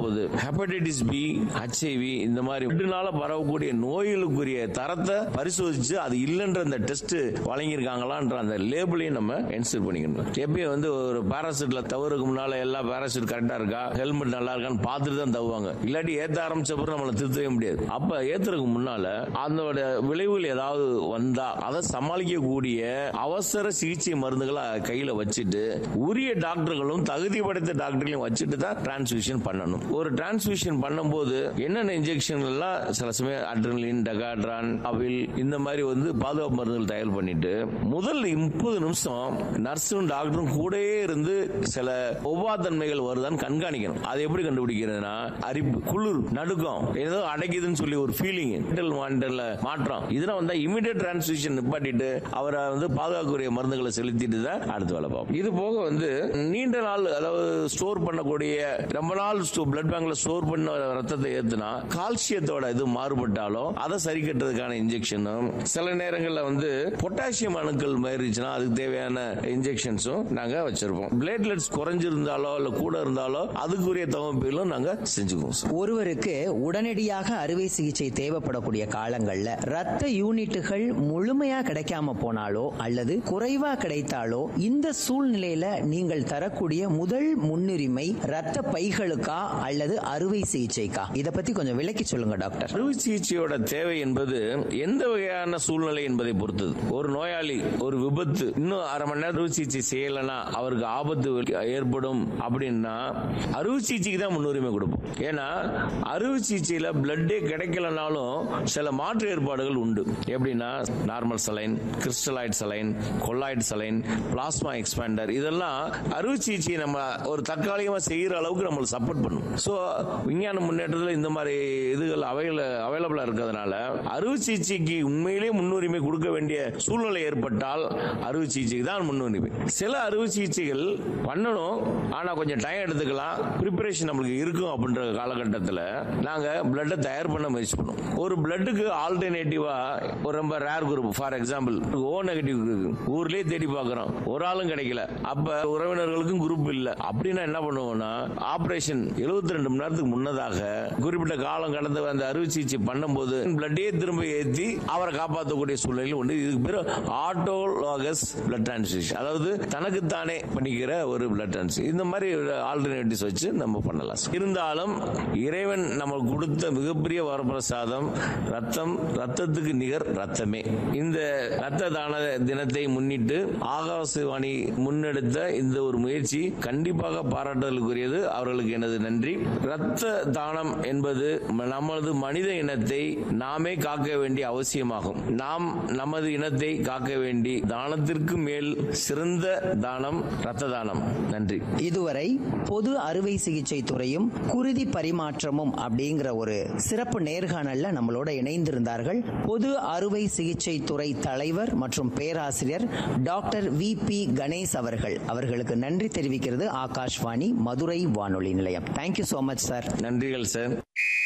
போகுது hepatitis B HIV இந்த மாதிரி இதனால பரவக்கூடிய நோய்களுக்குரிய தரத்தை பரிசோதிச்சு அது இல்லைன்ற அந்த டெஸ்ட் வழங்கியிருக்காங்களான்ற அந்த லேபிளையும் நம்ம என்சர் பண்ணிக்கணும் எப்பயும் வந்து ஒரு பாராசூட்ல தவறுக்கு முன்னால எல்லா பாராசூட் கரெக்டா இருக்கா ஹெல்மெட் நல்லா இருக்கான்னு பார்த்துட்டு தான் தவுவாங்க இல்லாட்டி ஏத்த ஆரம்பிச்ச பிறகு நம்மளை திருத்தவே முடியாது அப்ப ஏத்துறதுக்கு முன்னால அதோட விளைவுகள் ஏதாவது வந்தா அதை சமாளிக்கக்கூடிய அவசர சிகிச்சை மருந்துகளை கையில வச்சுட்டு உரிய டாக்டர்களும் தகுதி படைத்த டாக்டர்களையும் வச்சுட்டு தான் டிரான்ஸ்மிஷன் பண்ணணும் ஒரு டிரான்ஸ்மிஷன் பண்ணும்போது என்னென்ன இன்ஜெக்ஷன் எல்லாம் சில சமயம் அட்ரலின் டெகாட்ரான் அவில் இந்த மாதிரி வந்து பாதுகாப்பு மருந்துகள் தயார் பண்ணிட்டு முதல் முப்பது நிமிஷம் நர்ஸும் டாக்டரும் கூடயே இருந்து சில ஒவ்வாத்தன்மைகள் வருதான்னு கண்காணிக்கணும் அது எப்படி கண்டுபிடிக்கிறதுனா அரிப்பு குளிர் நடுக்கம் ஏதோ அடைக்குதுன்னு சொல்லி ஒரு ஃபீலிங் மானிட்டர்ல மாற்றம் இதெல்லாம் வந்தா இமிடியட் டிரான்ஸ்மிஷன் நிப்பாட்டிட்டு அவரை வந்து பாதுகாக்கக்கூடிய மருந்துகளை செலுத்திட்டு தான் அடுத்து வேலை பார்ப்போம் இது போக வந்து நீண்ட நாள் அதாவது ஸ்டோர் பண்ணக்கூடிய ரொம்ப நாள் பிளட் பேங்க்ல ஸ்டோர் பண்ண ரத்தத்தை ஏத்துனா கால்சியத்தோட இது மாறுபட்டாலோ அதை சரி கட்டுறதுக்கான இன்ஜெக்ஷனும் சில நேரங்களில் வந்து பொட்டாசியம் அணுக்கள் மாறிச்சுன்னா அதுக்கு தேவையான இன்ஜெக்ஷன்ஸும் நாங்க வச்சிருப்போம் பிளேட்லெட்ஸ் குறைஞ்சிருந்தாலோ இல்ல கூட இருந்தாலோ அதுக்குரிய தவப்பிலும் நாங்க செஞ்சுக்குவோம் சார் ஒருவருக்கு உடனடியாக அறுவை சிகிச்சை தேவைப்படக்கூடிய காலங்கள்ல ரத்த யூனிட்டுகள் முழுமையா கிடைக்காம போனாலோ அல்லது குறைவா கிடைத்தாலோ இந்த சூழ்நிலையில நீங்கள் தரக்கூடிய முதல் முன்னுரிமை ரத்த பைகளுக்கா அல்லது அறுவை சிகிச்சைக்கா இத பத்தி கொஞ்சம் விளக்கி சொல்லுங்க டாக்டர் அறுவை சிகிச்சையோட தேவை என்பது எந்த வகையான சூழ்நிலை என்பதை பொறுத்தது ஒரு நோயாளி ஒரு விபத்து இன்னும் அரை மணி நேரம் அறுவை சிகிச்சை செய்யலைன்னா அவருக்கு ஆபத்து ஏற்படும் அப்படின்னா அறுவை சிகிச்சைக்கு தான் முன்னுரிமை கொடுப்போம் ஏன்னா அறுவை சிகிச்சையில பிளட்டே கிடைக்கலனாலும் சில மாற்று ஏற்பாடுகள் உண்டு எப்படின்னா normal saline crystalloid saline colloid saline plasma expander இதெல்லாம் அறுவை சிகிச்சையை நம்ம ஒரு தற்காலிகமா செய்யற அளவுக்கு நம்மளுக்கு சப்போர்ட் பண்ணும் ஸோ விஞ்ஞான முன்னேற்றத்தில் இந்த மாதிரி இதுகள் அவைல அவைலபிளா இருக்கிறதுனால அறுவை சிகிச்சைக்கு உண்மையிலேயே முன்னுரிமை கொடுக்க வேண்டிய சூழ்நிலை ஏற்பட்டால் அறுவை சிகிச்சைக்கு தான் முன்னுரிமை சில அறுவை சிகிச்சைகள் பண்ணணும் ஆனா கொஞ்சம் டைம் எடுத்துக்கலாம் ப்ரிப்பரேஷன் நம்மளுக்கு இருக்கும் அப்படின்ற காலகட்டத்தில் நாங்க பிளட்டை தயார் பண்ண முயற்சி பண்ணுவோம் ஒரு பிளட்டுக்கு ஆல்டர்னேட்டிவா ஒரு ரொம்ப rare group for example O negative ஊர்லயே தேடி பார்க்கறோம் ஒரு ஆளும் கிடைக்கல அப்ப உறவினர்களுக்கும் குரூப் இல்ல அப்படின்னா என்ன பண்ணுவோம்னா ஆபரேஷன் 72 ரெண்டு மணி நேரத்துக்கு முன்னதாக குறிப்பிட்ட காலம் கடந்து அந்த அறுவை சிகிச்சை பண்ணும்போது பிளட்டே திரும்ப ஏற்றி அவரை காப்பாற்றக்கூடிய சூழ்நிலை உண்டு இதுக்கு பேர் ஆட்டோலாகஸ் பிளட் டிரான்ஸ்ஃபியூஷன் அதாவது தனக்குத்தானே பண்ணிக்கிற ஒரு பிளட் டிரான்ஸ்ஃபியூஷன் இந்த மாதிரி ஆல்டர்னேட்டிவ்ஸ் வச்சு நம்ம பண்ணலாம் இருந்தாலும் இறைவன் நமக்கு கொடுத்த மிகப்பெரிய வரப்பிரசாதம் ரத்தம் ரத்தத்துக்கு நிகர் ரத்தமே இந்த ரத்த தான தினத்தை முன்னிட்டு ஆகாசவாணி முன்னெடுத்த இந்த ஒரு முயற்சி கண்டிப்பாக பாராட்டுதலுக்குரியது அவர்களுக்கு எனது நன்றி ரத்த தானம் என்பது நமது மனித இனத்தை நாமே காக்க வேண்டிய அவசியமாகும் நாம் நமது இனத்தை காக்க வேண்டி தானத்திற்கு மேல் சிறந்த தானம் ரத்த தானம் நன்றி இதுவரை பொது அறுவை சிகிச்சை துறையும் குருதி பரிமாற்றமும் அப்படிங்கிற ஒரு சிறப்பு நேர்காணல்ல நம்மளோட இணைந்திருந்தார்கள் பொது அறுவை சிகிச்சை துறை தலைவர் மற்றும் பேராசிரியர் டாக்டர் வி பி கணேஷ் அவர்கள் அவர்களுக்கு நன்றி தெரிவிக்கிறது ஆகாஷ்வாணி மதுரை வானொலி நிலையம் தேங்க்யூ so மச் சார் நன்றிகள் சார்